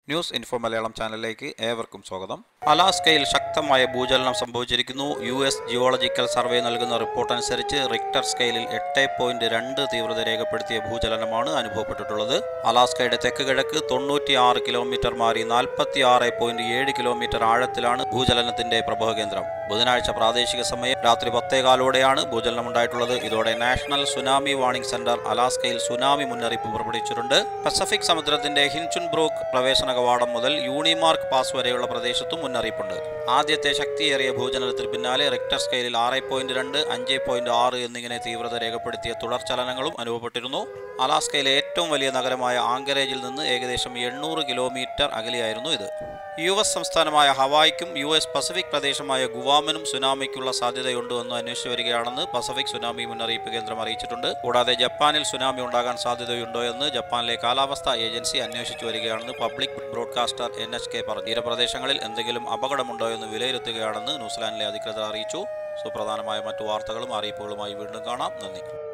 news info Malayalam ചാനലിലേക്ക് ഏവർക്കും സ്വാഗതം അലാസ്കയിൽ ശക്തമായ ഭൂചലനം സംഭവിച്ചിരിക്കുന്നു യു എസ് ജിയോളജിക്കൽ സർവേ നൽകുന്ന റിപ്പോർട്ട് അനുസരിച്ച് റിക്ടർ സ്കെയിലിൽ എട്ട് പോയിന്റ് രണ്ട് തീവ്രത രേഖപ്പെടുത്തിയ ഭൂചലനമാണ് അനുഭവപ്പെട്ടിട്ടുള്ളത് അലാസ്കയുടെ തെക്ക് കിഴക്ക് തൊണ്ണൂറ്റി ആറ് കിലോമീറ്റർ മാറി നാൽപ്പത്തി ആറ് പോയിന്റ് ഏഴ് കിലോമീറ്റർ ആഴത്തിലാണ് ഭൂചലനത്തിന്റെ പ്രഭവ കേന്ദ്രം ബുധനാഴ്ച പ്രാദേശിക സമയം രാത്രി പത്തേകാലോടെയാണ് ഭൂചലനം ഉണ്ടായിട്ടുള്ളത് ഇതോടെ നാഷണൽ സുനാമി വാർണിംഗ് സെന്റർ അലാസ്കയിൽ സുനാമി മുന്നറിയിപ്പ് പുറപ്പെടുവിച്ചിട്ടുണ്ട് പസഫിക് സമുദ്രത്തിന്റെ ഹിൻചുൻ ബ്രൂക്ക് പ്രവേശന കവാടം മുതൽ യൂണിമാർക്ക് പാസ് വരെയുള്ള പ്രദേശത്തും മുന്നറിയിപ്പുണ്ട് ആദ്യത്തെ ശക്തിയേറിയ ഭൂചലനത്തിന് പിന്നാലെ റിക്ടർ സ്കെയിലിൽ ആറ് പോയിന്റ് രണ്ട് അഞ്ച് പോയിന്റ് ആറ് എന്നിങ്ങനെ തീവ്രത രേഖപ്പെടുത്തിയ തുടർചലനങ്ങളും അനുഭവപ്പെട്ടിരുന്നു അലാസ്കയിലെ ഏറ്റവും വലിയ നഗരമായ ആങ്കരേജിൽ നിന്ന് ഏകദേശം എണ്ണൂറ് കിലോമീറ്റർ അകലെയായിരുന്നു ഇത് യു എസ് സംസ്ഥാനമായ ഹവായിക്കും യു എസ് പസഫിക് പ്രദേശമായ ഗുവാമിനും സുനാമിക്കുള്ള സാധ്യതയുണ്ട് എന്ന് അന്വേഷിച്ചു വരികയാണെന്ന് പസഫിക് സുനാമി മുന്നറിയിപ്പ് കേന്ദ്രം അറിയിച്ചിട്ടുണ്ട് കൂടാതെ ജപ്പാനിൽ സുനാമി ഉണ്ടാകാൻ സാധ്യതയുണ്ടോ എന്ന് ജപ്പാനിലെ കാലാവസ്ഥാ ഏജൻസി അന്വേഷിച്ചു വരികയാണെന്ന് public broadcaster N H K പറഞ്ഞു തീരപ്രദേശങ്ങളിൽ എന്തെങ്കിലും അപകടമുണ്ടോ എന്ന് വിലയിരുത്തുകയാണെന്ന് ന്യൂസിലാൻഡിലെ അധികൃതർ അറിയിച്ചു സുപ്രധാനമായ മറ്റു വാർത്തകളും അറിയിപ്പുകളുമായി വീണ്ടും കാണാം നന്ദി